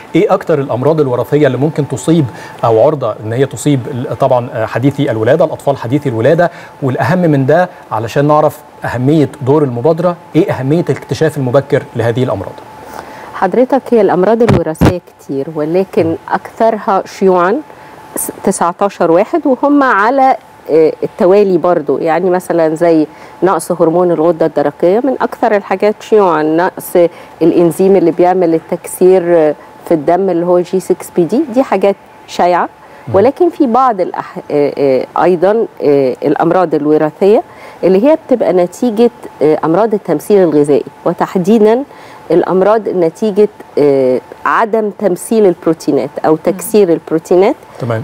ايه اكتر الامراض الوراثيه اللي ممكن تصيب او عرضه ان هي تصيب طبعا حديثي الولاده الاطفال حديثي الولاده والاهم من ده علشان نعرف اهميه دور المبادره ايه اهميه الاكتشاف المبكر لهذه الامراض حضرتك هي الامراض الوراثيه كتير ولكن اكثرها شيوعا 19 واحد وهم على التوالي برضو يعني مثلا زي نقص هرمون الغده الدرقيه من اكثر الحاجات شيوعا نقص الانزيم اللي بيعمل التكسير في الدم اللي هو جي 6 بي دي دي حاجات شائعه ولكن في بعض الأح... ايضا الامراض الوراثيه اللي هي بتبقى نتيجه امراض التمثيل الغذائي وتحديدا الامراض نتيجه عدم تمثيل البروتينات او تكسير البروتينات تمام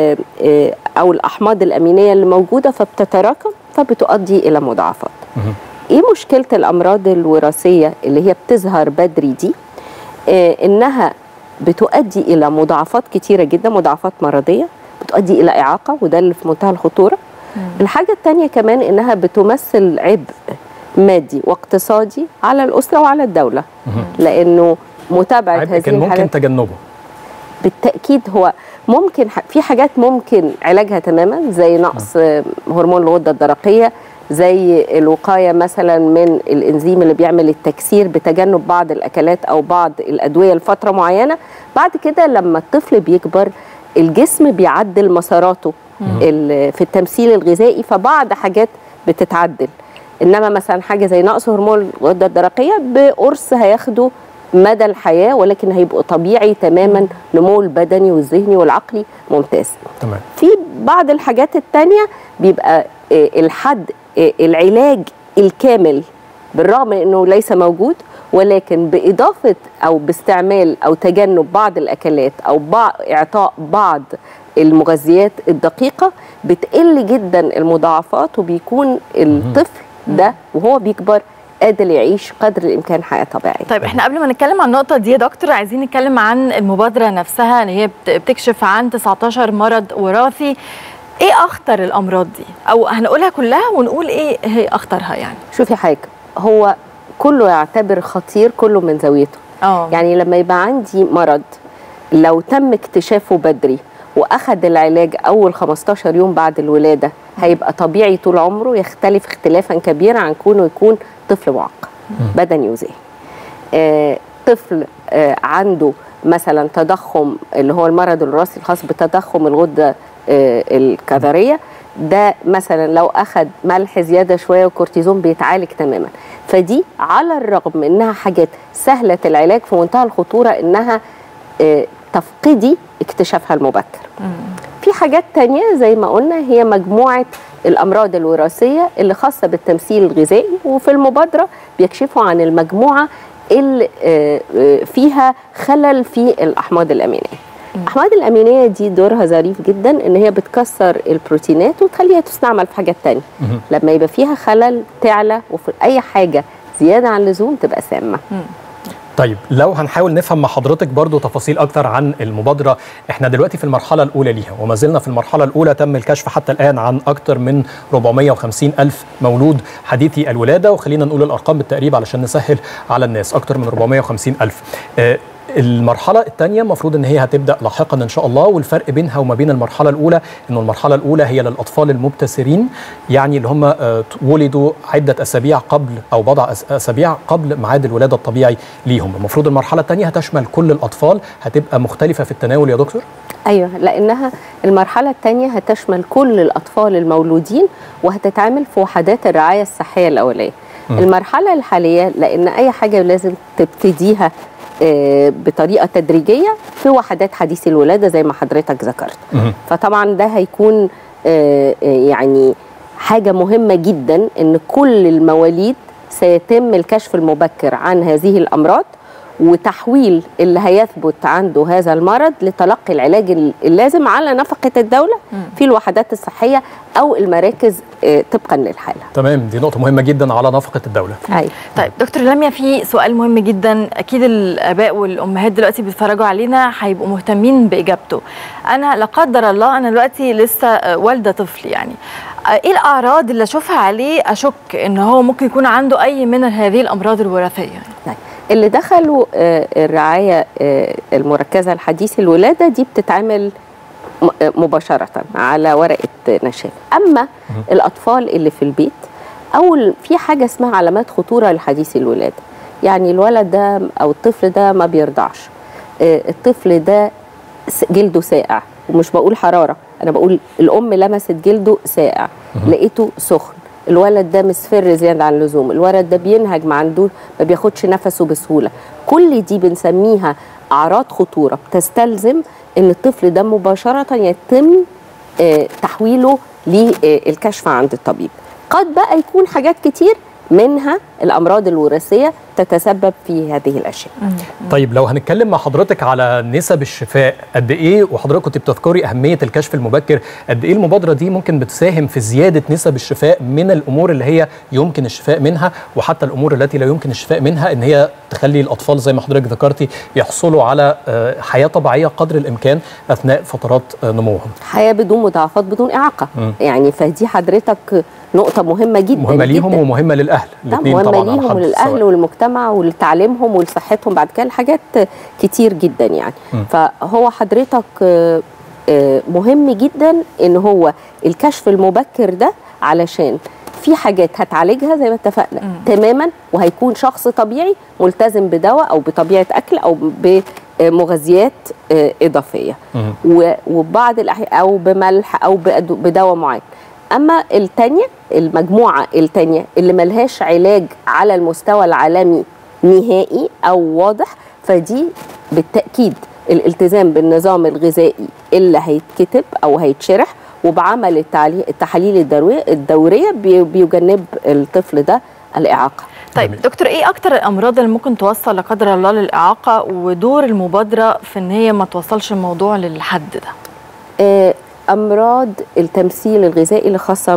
او الاحماض الامينيه اللي موجوده فبتتراكم فبتؤدي الى مضاعفات ايه مشكله الامراض الوراثيه اللي هي بتظهر بدري دي انها بتؤدي الى مضاعفات كتيره جدا مضاعفات مرضيه بتؤدي الى اعاقه وده اللي في منتهى الخطوره الحاجه الثانيه كمان انها بتمثل عبء مادي واقتصادي على الاسره وعلى الدوله لانه متابعه عبء هذه كان ممكن الحالات تجنبه بالتاكيد هو ممكن في حاجات ممكن علاجها تماما زي نقص هرمون الغده الدرقيه زي الوقايه مثلا من الانزيم اللي بيعمل التكسير بتجنب بعض الاكلات او بعض الادويه لفتره معينه بعد كده لما الطفل بيكبر الجسم بيعدل مساراته في التمثيل الغذائي فبعض حاجات بتتعدل انما مثلا حاجه زي نقص هرمون الغده الدرقيه بقرص هياخده مدى الحياه ولكن هيبقوا طبيعي تماما نمو البدني والذهني والعقلي ممتاز تمام في بعض الحاجات التانية بيبقى الحد العلاج الكامل بالرغم من انه ليس موجود ولكن باضافه او باستعمال او تجنب بعض الاكلات او بعض اعطاء بعض المغذيات الدقيقه بتقل جدا المضاعفات وبيكون الطفل ده وهو بيكبر قادر يعيش قدر الامكان حياه طبيعيه. طيب احنا قبل ما نتكلم عن النقطه دي يا دكتور عايزين نتكلم عن المبادره نفسها ان هي بتكشف عن 19 مرض وراثي ايه اخطر الامراض دي او هنقولها كلها ونقول ايه هي اخطرها يعني شوفي حاجه هو كله يعتبر خطير كله من زاويته. اه يعني لما يبقى عندي مرض لو تم اكتشافه بدري واخد العلاج اول 15 يوم بعد الولاده هيبقى طبيعي طول عمره يختلف اختلافا كبيرا عن كونه يكون طفل معقد بدني وذهني. آه طفل آه عنده مثلا تضخم اللي هو المرض الوراثي الخاص بتضخم الغده آه الكظريه ده مثلا لو اخذ ملح زياده شويه وكورتيزون بيتعالج تماما فدي على الرغم من انها حاجات سهله العلاج في منتهى الخطوره انها آه تفقدي اكتشافها المبكر في حاجات تانية زي ما قلنا هي مجموعة الأمراض الوراثية اللي خاصة بالتمثيل الغذائي وفي المبادرة بيكشفوا عن المجموعة اللي فيها خلل في الأحماض الأمينية الأحماض الأمينية دي دورها ظريف جدا إن هي بتكسر البروتينات وتخليها تستعمل في حاجات تانية لما يبقى فيها خلل تعلى وفي أي حاجة زيادة عن اللزوم تبقى سامة طيب لو هنحاول نفهم مع حضرتك برضو تفاصيل أكتر عن المبادرة احنا دلوقتي في المرحلة الأولى ليها وما زلنا في المرحلة الأولى تم الكشف حتى الآن عن أكتر من 450 ألف مولود حديثي الولادة وخلينا نقول الأرقام بالتقريب علشان نسهل على الناس أكتر من 450 ألف آه المرحلة الثانية المفروض ان هي هتبدا لاحقا ان شاء الله والفرق بينها وما بين المرحلة الأولى انه المرحلة الأولى هي للأطفال المبتسرين يعني اللي هم ولدوا عدة أسابيع قبل أو بضع أسابيع قبل ميعاد الولادة الطبيعي ليهم، المفروض المرحلة الثانية هتشمل كل الأطفال هتبقى مختلفة في التناول يا دكتور؟ ايوه لانها المرحله الثانيه هتشمل كل الاطفال المولودين وهتتعامل في وحدات الرعايه الصحيه الاوليه. م. المرحله الحاليه لان اي حاجه لازم تبتديها بطريقه تدريجيه في وحدات حديث الولاده زي ما حضرتك ذكرت فطبعا ده هيكون يعني حاجه مهمه جدا ان كل المواليد سيتم الكشف المبكر عن هذه الامراض وتحويل اللي هيثبت عنده هذا المرض لتلقي العلاج اللازم على نفقه الدوله في الوحدات الصحيه او المراكز طبقا للحاله. تمام دي نقطه مهمه جدا على نفقه الدوله. أيوة. طيب دكتور لميا في سؤال مهم جدا اكيد الاباء والامهات دلوقتي بيتفرجوا علينا هيبقوا مهتمين باجابته. انا لا قدر الله انا دلوقتي لسه والده طفل يعني ايه الاعراض اللي اشوفها عليه اشك ان هو ممكن يكون عنده اي من هذه الامراض الوراثيه؟ طيب اللي دخلوا آه، الرعايه آه، المركزه لحديث الولاده دي بتتعمل م- آه، مباشره على ورقه نشافه اما الاطفال اللي في البيت اول في حاجه اسمها علامات خطوره لحديث الولاده يعني الولد ده او الطفل ده ما بيرضعش آه، الطفل ده س- جلده ساقع ومش بقول حراره انا بقول الام لمست جلده ساقع لقيته سخن الولد ده مصفر زياده عن اللزوم الولد ده بينهج ما عندوش ما بياخدش نفسه بسهوله كل دي بنسميها اعراض خطوره بتستلزم ان الطفل ده مباشره يتم آه، تحويله للكشف عند الطبيب قد بقى يكون حاجات كتير منها الامراض الوراثيه تتسبب في هذه الاشياء طيب لو هنتكلم مع حضرتك على نسب الشفاء قد ايه وحضرتك كنت بتذكري اهميه الكشف المبكر قد ايه المبادره دي ممكن بتساهم في زياده نسب الشفاء من الامور اللي هي يمكن الشفاء منها وحتى الامور التي لا يمكن الشفاء منها ان هي تخلي الاطفال زي ما حضرتك ذكرتي يحصلوا على آه، حياه طبيعيه قدر الامكان اثناء فترات آه، نموهم حياه بدون مضاعفات بدون اعاقه مم. يعني فدي حضرتك نقطه مهمه جدا مهمه ليهم جداً. ومهمه للاهل طبعاً الاثنين مهمه طبعا على ليهم حد وللاهل سواء. وللمجتمع ولتعليمهم ولصحتهم بعد كده حاجات كتير جدا يعني م. فهو حضرتك آه، آه، مهم جدا ان هو الكشف المبكر ده علشان في حاجات هتعالجها زي ما اتفقنا تماما وهيكون شخص طبيعي ملتزم بدواء او بطبيعه اكل او بمغذيات آه، اضافيه مم. و- وبعض الأحيان او بملح او بأدو- بدواء معين اما التانية المجموعة التانية اللي ملهاش علاج على المستوى العالمي نهائي او واضح فدي بالتأكيد الالتزام بالنظام الغذائي اللي هيتكتب او هيتشرح وبعمل التعلي- التحاليل الدورية الدورية بي- بيجنب الطفل ده الإعاقة طيب جميل. دكتور ايه اكتر الامراض اللي ممكن توصل لا قدر الله للاعاقه ودور المبادره في ان هي ما توصلش الموضوع للحد ده آه، امراض التمثيل الغذائي اللي خاصه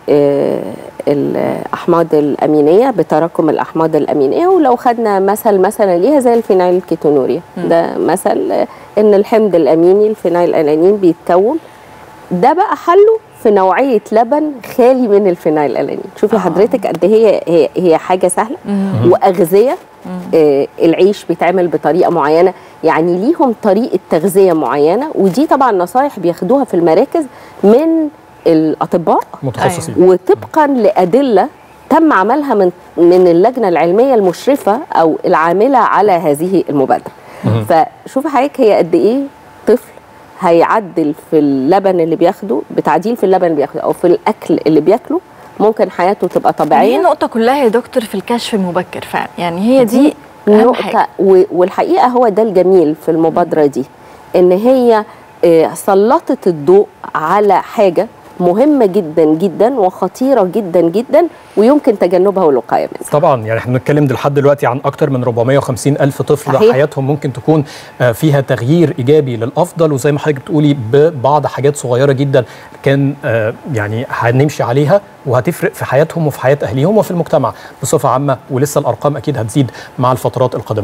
بالاحماض الامينيه بتراكم الاحماض الامينيه ولو خدنا مثل مثلا ليها زي الفينايل الكيتونوريا ده مثل آه، ان الحمض الاميني الفينايل الانين بيتكون ده بقى حله في نوعيه لبن خالي من الفينايل الانين شوفي آه. حضرتك قد هي هي, هي حاجه سهله واغذيه آه العيش بيتعمل بطريقه معينه يعني ليهم طريقه تغذيه معينه ودي طبعا نصايح بياخدوها في المراكز من الاطباء متخصصين وطبقا لادله تم عملها من من اللجنه العلميه المشرفه او العامله على هذه المبادره مهم. فشوفي حضرتك هي قد ايه طفل هيعدل في اللبن اللي بياخده بتعديل في اللبن اللي بياخده او في الاكل اللي بياكله ممكن حياته تبقى هي طبيعيه النقطه كلها يا دكتور في الكشف المبكر فعلا يعني هي دي, دي اهم نقطة حاجه و- والحقيقة هو ده الجميل في المبادرة دي إن هي آه، سلطت الضوء على حاجة مهمة جدا جدا وخطيرة جدا جدا ويمكن تجنبها والوقاية منها طبعا يعني احنا بنتكلم لحد دلوقتي عن اكتر من 450 الف طفل صحيح. حياتهم ممكن تكون آه، فيها تغيير ايجابي للافضل وزي ما حضرتك بتقولي ببعض حاجات صغيره جدا كان آه، يعني هنمشي عليها وهتفرق في حياتهم وفي حياه اهليهم وفي المجتمع بصفه عامه ولسه الارقام اكيد هتزيد مع الفترات القادمه